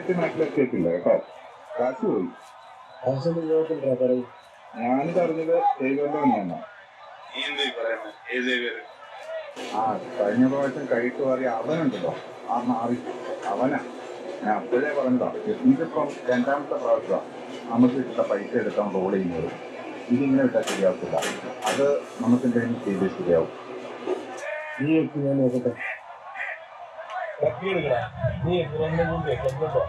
നാട്ടിൽ എത്തിയിട്ടില്ല കേട്ടോ കാശ് പോയി ഹംസന്റെ ജീവിതത്തിൽ പറയും ഞാനിത് അറിഞ്ഞത് സേവിയറിന്റെ തന്നെയാണ് നീ എന്താ ഈ പറയുന്നത് ഏത് സേവിയർ ആ കഴിഞ്ഞ പ്രാവശ്യം കൈയിട്ട് മാറിയ അവനുണ്ടല്ലോ ആ മാറി അവനാ ഞാൻ അപ്പോഴേ പറഞ്ഞതാ ഇതിപ്പം രണ്ടാമത്തെ പ്രാവശ്യമാണ് നമുക്ക് ഇട്ട പൈസ എടുക്കാൻ റോൾ ചെയ്യുന്നത് ഇതിങ്ങനെ വിട്ടാൽ ശരിയാവത്തില്ല അത് നമുക്ക് എന്തെങ്കിലും ചെയ്ത് ശരിയാവും നീ എത്തി ഞാൻ നോക്കട്ടെ നീ എത്തി മുമ്പ് കേട്ടോ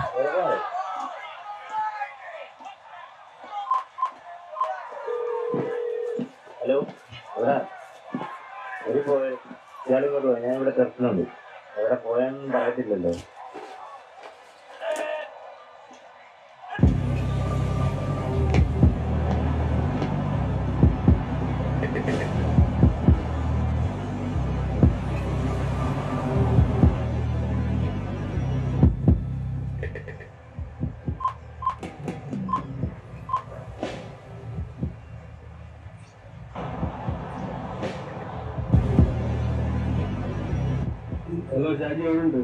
ഹലോ എവിടെ എവിടെ പോയെ ഇയാളിങ്ങോട്ട് പോയി ഞാൻ ഇവിടെ കിടക്കുന്നുണ്ട് എവിടെ പോയാന്നും പറയത്തില്ലല്ലോ ഹലോ ഷാജി അവിടെ ഉണ്ട്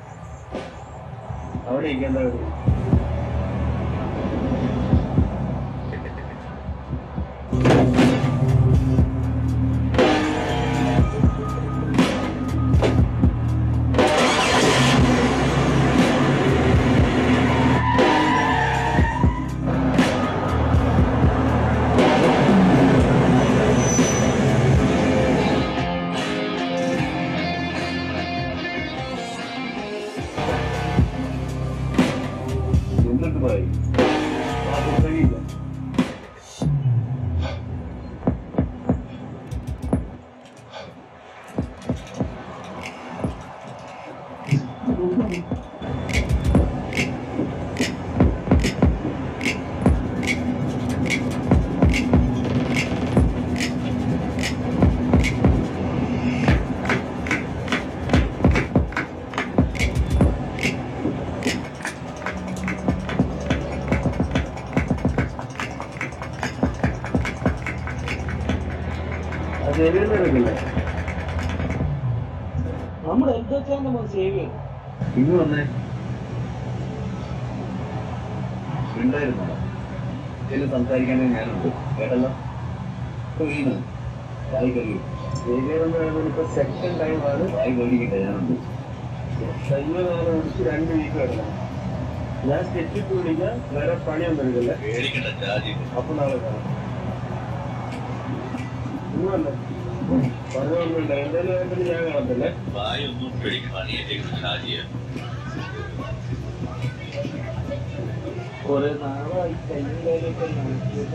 അവിടെ ഇരിക്കേണ്ട അവിടെ എന്നിട്ട് പറയും കഴിയില്ല അത് ശരിയെന്നറിയില്ലേ നമ്മൾ എന്താ വെച്ചാൽ നമ്മൾ സേവ് ചെയ്യും ഇന്ന് വന്നേ ഉണ്ടായിരുന്നു ഇതിൽ സംസാരിക്കാനും ഞാനുണ്ട് കേട്ടല്ലോ വീണ് ചായ കറി സേവിയറെന്ന് പറയുന്നത് ഇപ്പൊ സെക്കൻഡ് ടൈമാണ് ചായ കറിക്കിട്ട് ഞാനുണ്ട് സൈവനാണ് വിളിച്ച് രണ്ട് വീക്ക് കിടക്കണം ഞാൻ സ്റ്റെപ്പിട്ട് വിളിക്കാം വേറെ പണിയൊന്നും എടുക്കില്ല പേടിക്കണ്ട ചാജി അപ്പൊ നാളെ കാണാം ഇന്നല്ലേ പറഞ്ഞൊന്നുമില്ല എന്തായാലും ആയിട്ട് ഞാൻ കാണത്തില്ലേ വായൊന്നും പേടിക്കണ്ട നീ എന്റെ ഷാജിയ കുറെ നാളായി കയ്യിലൊക്കെ നോക്കിയിട്ട്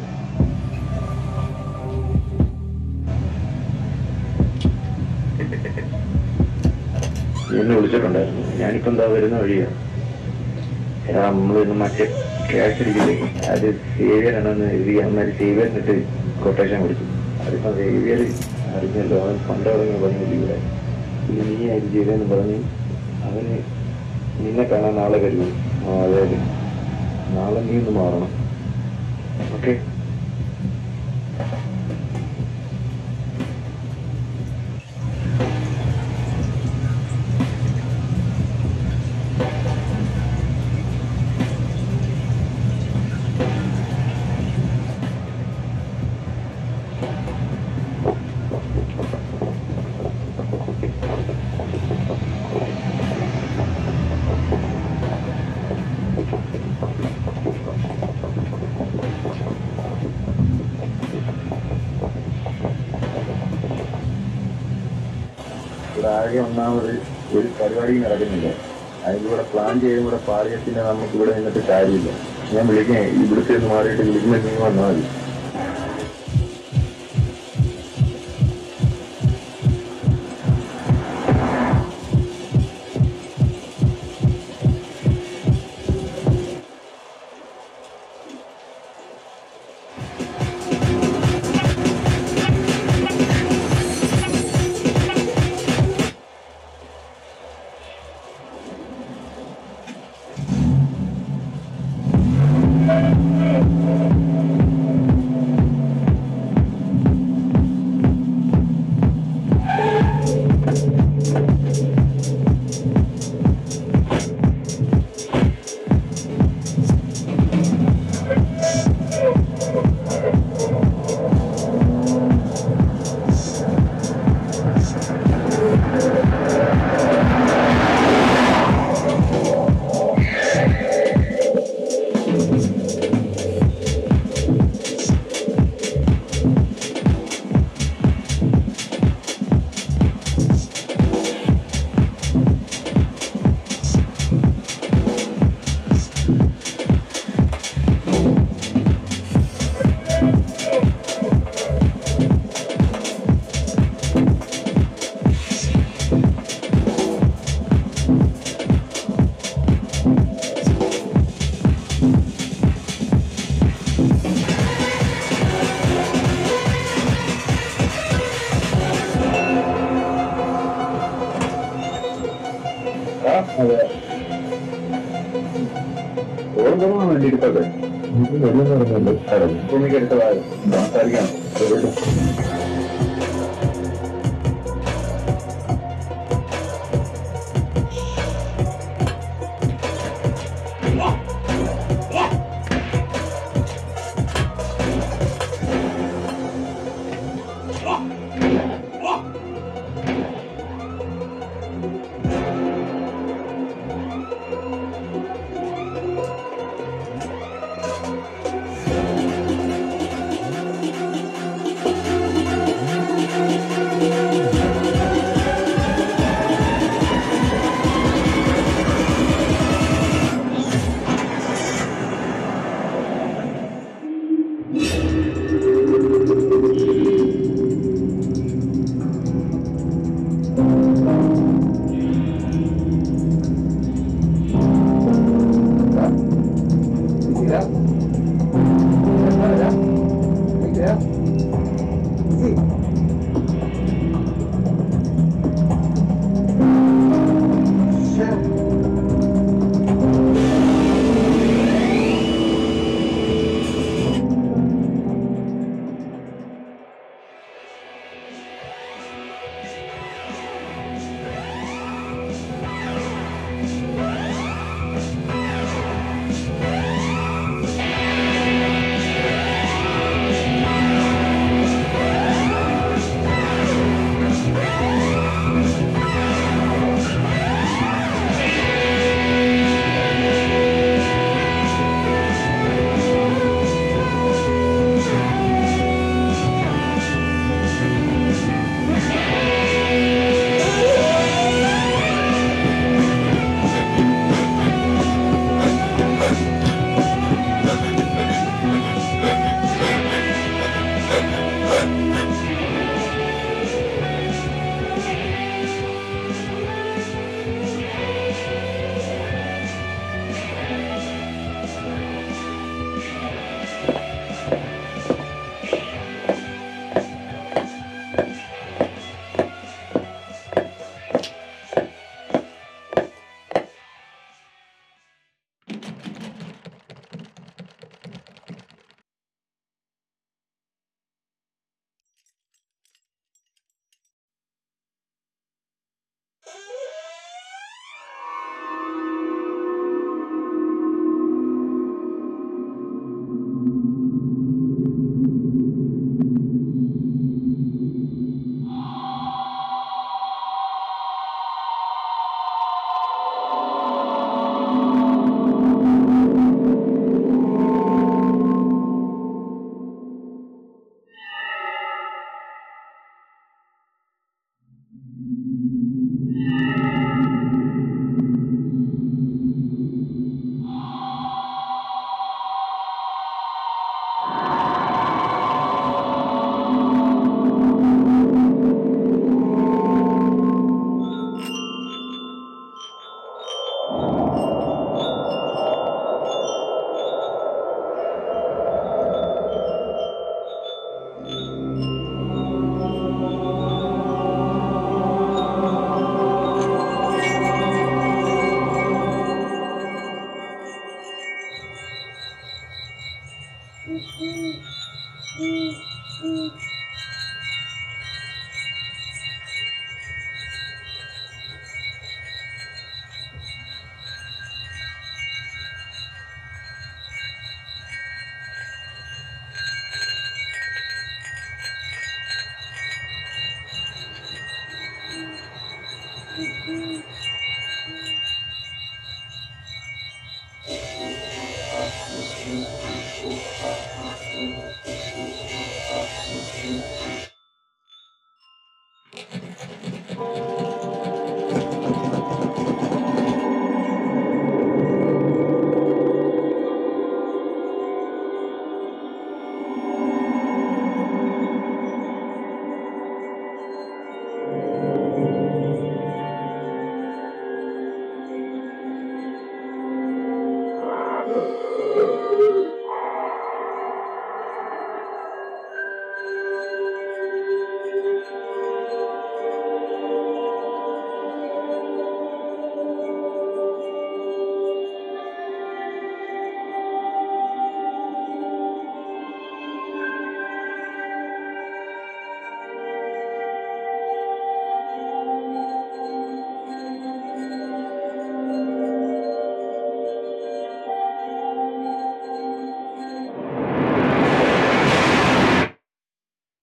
എന്നെ വിളിച്ചിട്ടുണ്ടായിരുന്നു ഞാനിപ്പോ എന്താ വരുന്ന വഴിയാ എടാ നമ്മളിന്ന് മറ്റേ ക്യാഷ് അടിക്കില്ലേ അത് സേവിയറാണെന്ന് എഴുതി അന്നേരം സേവിയറിനിട്ട് കൊട്ടേഷൻ കൊടുത്തു അതിപ്പോ സേവിയർ അറിഞ്ഞല്ലോ അവൻ പണ്ട് തുടങ്ങിയ പണിയില്ല ഇവിടെ ഇത് നീ ആയിട്ട് ചെയ്തതെന്ന് പറഞ്ഞ് അവന് നിന്നെ കാണാൻ നാളെ വരുമോ ആ അതെ അതെ നാളെ നീ ഒന്ന് മാറണം ഓക്കെ ഇവിടെ ആകെ ഒന്നാമത് ഒരു പരിപാടിയും നടക്കുന്നില്ല അതിലൂടെ പ്ലാൻ ചെയ്തും കൂടെ പാളിയത്തിന് നമുക്ക് ഇവിടെ നിന്നിട്ട് കാര്യമില്ല ഞാൻ വിളിക്കാം ഇവിടുത്തെ ഒന്ന് മാറിയിട്ട് വിളിക്കുമ്പോൾ നീ വന്നാൽ മതി എടുത്തോട്ടെ എനിക്ക് വെള്ളം പറഞ്ഞല്ലോ ഭൂമിക്ക് എടുത്തതായി സംസാരിക്കാം